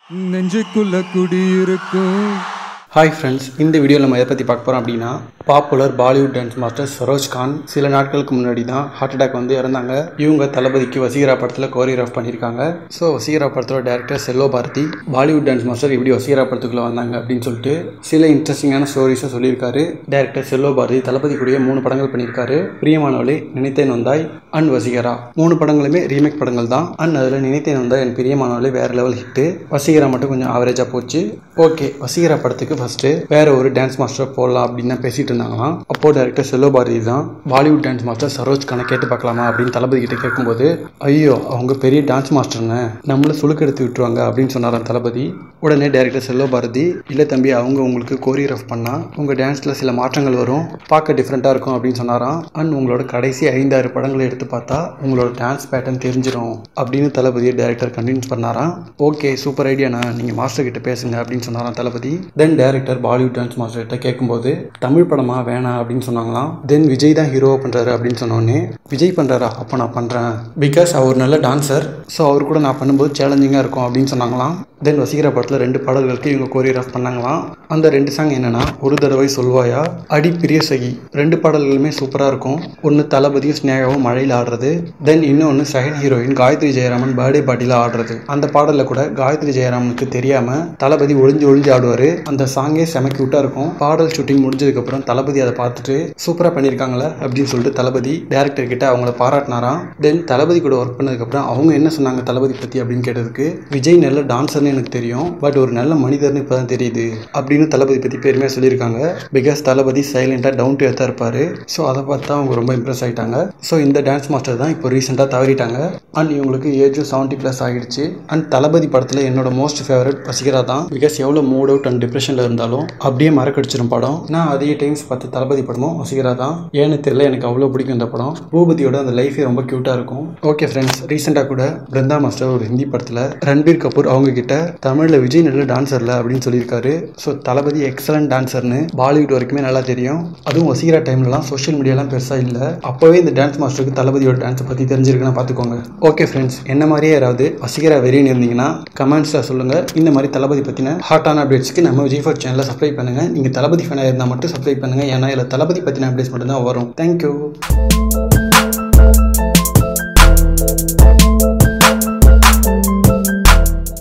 நெஞ்சுக்குள்ள குடியிருக்கும் hi friends இந்த வீடியோவில் நம்ம எதை பற்றி பார்க்க போகிறோம் அப்படின்னா popular Bollywood dance master Saroj Khan சில நாட்களுக்கு முன்னாடி தான் ஹார்ட் அட்டாக் வந்து இறந்தாங்க இவங்க தளபதிக்கு வசீகரா படத்தில் கோரியோகிராஃப் பண்ணியிருக்காங்க ஸோ வசீகரா படத்தோட director Selva Bharathi Bollywood dance master எப்படி வசீகரா படத்துக்குள்ளே வந்தாங்க அப்படின்னு சொல்லிட்டு சில இன்ட்ரெஸ்டிங்கான ஸ்டோரிஸும் சொல்லியிருக்காரு டேரக்டர் செல்லோ பாரதி தளபதி கூடயே மூணு படங்கள் பண்ணியிருக்காரு பிரியமானவளே நினைத்தேன் வந்தாய் அண்ட் வசீகரா மூணு படங்களுமே ரீமேக் படங்கள் தான் அண்ட் அதில் நினைத்தேன் வந்தாய் என் பிரியமானவளே வேறு லெவல் ஹிட்டு வசீகரா மட்டும் கொஞ்சம் ஆவரேஜாக போச்சு ஓகே வசீகரா படத்துக்கு ஃபஸ்ட்டு வேற ஒரு டான்ஸ் மாஸ்டர் போடலாம் அப்படின்னு தான் பேசிட்டு இருந்தாங்களாம் அப்போ டேரக்டர் செல்லோ பாரதி தான் பாலிவுட் டான்ஸ் மாஸ்டர் சரோஜ் கானை கேட்டு பார்க்கலாமா அப்படின்னு தளபதி கிட்ட கேட்கும்போது ஐயோ அவங்க பெரிய டான்ஸ் மாஸ்டருங்க நம்மள சுழுக்கெடுத்து விட்டுருவாங்க அப்படின்னு சொன்னாராம் தளபதி உடனே டேரக்டர் செல்லோ பாரதி இல்லை தம்பி அவங்க உங்களுக்கு கோரியோகிராஃப் பண்ணால் உங்கள் டான்ஸில் சில மாற்றங்கள் வரும் பார்க்க டிஃப்ரெண்ட்டாக இருக்கும் அப்படின்னு சொன்னாராம் அண்ட் உங்களோட கடைசி ஐந்தாறு படங்களை எடுத்து பார்த்தா உங்களோட டான்ஸ் பேட்டர்ன் தெரிஞ்சிடும் அப்படின்னு தளபதியை டேரக்டர் கன்வின்ஸ் பண்ணாராம் ஓகே சூப்பர் ஐடியாண்ணா நீங்கள் மாஸ்டர் கிட்ட பேசுங்க அப்படின்னு சொன்னாராம் Thalapathy then director Bollywood dance master கிட்ட கேட்கும்போது தமிழ் படமா வேணாம் அப்படின்னு சொன்னாங்களாம் தென் விஜய் தான் ஹீரோவாக பண்ணுறாரு அப்படின்னு சொன்னோடனே விஜய் பண்ணுறாரா அப்போ நான் பண்ணுறேன் பிகாஸ் அவர் நல்ல டான்சர் ஸோ அவர் கூட நான் பண்ணும்போது சேலஞ்சிங்காக இருக்கும் அப்படின்னு சொன்னாங்களாம் தென் வசீகரா படத்தில் ரெண்டு பாடல்களுக்கு இவங்க கோரியோகிராஃப் பண்ணாங்களாம் அந்த ரெண்டு சாங் என்னன்னா ஒரு தடவை சொல்வாயா அடி பிரிய சகி ரெண்டு பாடல்களுமே சூப்பராக இருக்கும் ஒன்று தளபதியும் ஸ்னேகாவும் மழையில் ஆடுறது தென் இன்னொன்று second heroine Gayathri Jayaraman birthday பார்ட்டியில் ஆடுறது அந்த பாடலில் கூட காயத்ரி ஜெயராமனுக்கு தெரியாமல் தளபதி ஒளிஞ்சு ஒளிஞ்சு ஆடுவார் அந்த சாங்கே செம க்யூட்டாக இருக்கும் பாடல் ஷூட்டிங் முடிஞ்சதுக்கப்புறம் தளபதி அதை பார்த்துட்டு சூப்பராக பண்ணியிருக்காங்களே அப்படின்னு சொல்லிட்டு தளபதி டேரக்டர் கிட்ட அவங்கள பாராட்டினாராம் தென் தளபதி கூட ஒர்க் பண்ணதுக்கப்புறம் அவங்க என்ன சொன்னாங்க தளபதி பற்றி அப்படின்னு கேட்டதுக்கு விஜய் நல்ல டான்சர்னு எனக்கு தெரியும் பட் ஒரு நல்ல மனிதர்னு இப்போ தான் தெரியுது அப்படின்னு தளபதி பற்றி பெருமையாக சொல்லியிருக்காங்க பிகாஸ் தளபதி சைலண்டாக டவுன் டு எர்த்தாக இருப்பார் ஸோ அதை பார்த்து தான் அவங்க ரொம்ப இம்ப்ரெஸ் ஆகிட்டாங்க ஸோ இந்த டான்ஸ் மாஸ்டர் தான் இப்போ ரீசெண்டாக தவறிட்டாங்க அண்ட் இவங்களுக்கு ஏஜும் செவன்ட்டி ப்ளஸ் ஆகிடுச்சு அண்ட் தளபதி படத்தில் என்னோட மோஸ்ட் ஃபேவரட் வசிகரா தான் பிகாஸ் எவ்வளோ மூட் அவுட் அண்ட் டிப்ரெஷனில் இருந்தாலும் அப்படியே மறக்கடிச்சிடும் படம் நான் அதிக டைம்ஸ் பார்த்து தளபதி படமும் வசிகரா தான் ஏன்னு தெரியல எனக்கு அவ்வளோ பிடிக்கும் இந்த படம் பூபதியோட அந்த லைஃபே ரொம்ப க்யூட்டாக இருக்கும் ஓகே ஃப்ரெண்ட்ஸ் ரீசெண்டாக கூட பிருந்தா மாஸ்டர் ஒரு ஹிந்தி படத்தில் ரன்பீர் கபூர் அவங்க கிட்ட தமிழில் விஜய் நல்ல டான்சர்ல அப்படின்னு சொல்லியிருக்காரு ஸோ தளபதி எக்ஸலண்ட் டான்சர்னு பாலிவுட் வரைக்குமே நல்லா தெரியும் அதுவும் வசீகரா டைம்லலாம் சோஷியல் மீடியாலாம் பெருசாக இல்லை அப்போவே இந்த டான்ஸ் மாஸ்டருக்கு தளபதியோட டான்ஸை பற்றி தெரிஞ்சிருக்குன்னா பார்த்துக்கோங்க ஓகே ஃப்ரெண்ட்ஸ் என்ன மாதிரியே யாராவது வசீகரா வெறின்னு இருந்தீங்கன்னா கமெண்ட்ஸில் சொல்லுங்கள் இந்த மாதிரி தளபதி பற்றின ஹாட்டான அப்டேட்ஸ்க்கு நம்ம விஜய் ஃபோர் சேனலை சப்ஸ்கிரைப் பண்ணுங்கள் நீங்கள் தளபதி ஃபேனாக இருந்தால் மட்டும் சப்ஸ்கிரைப் பண்ணுங்கள் ஏன்னா இதில் தளபதி பற்றின அப்டேட்ஸ் மட்டும்தான் வரும் தேங்க்யூ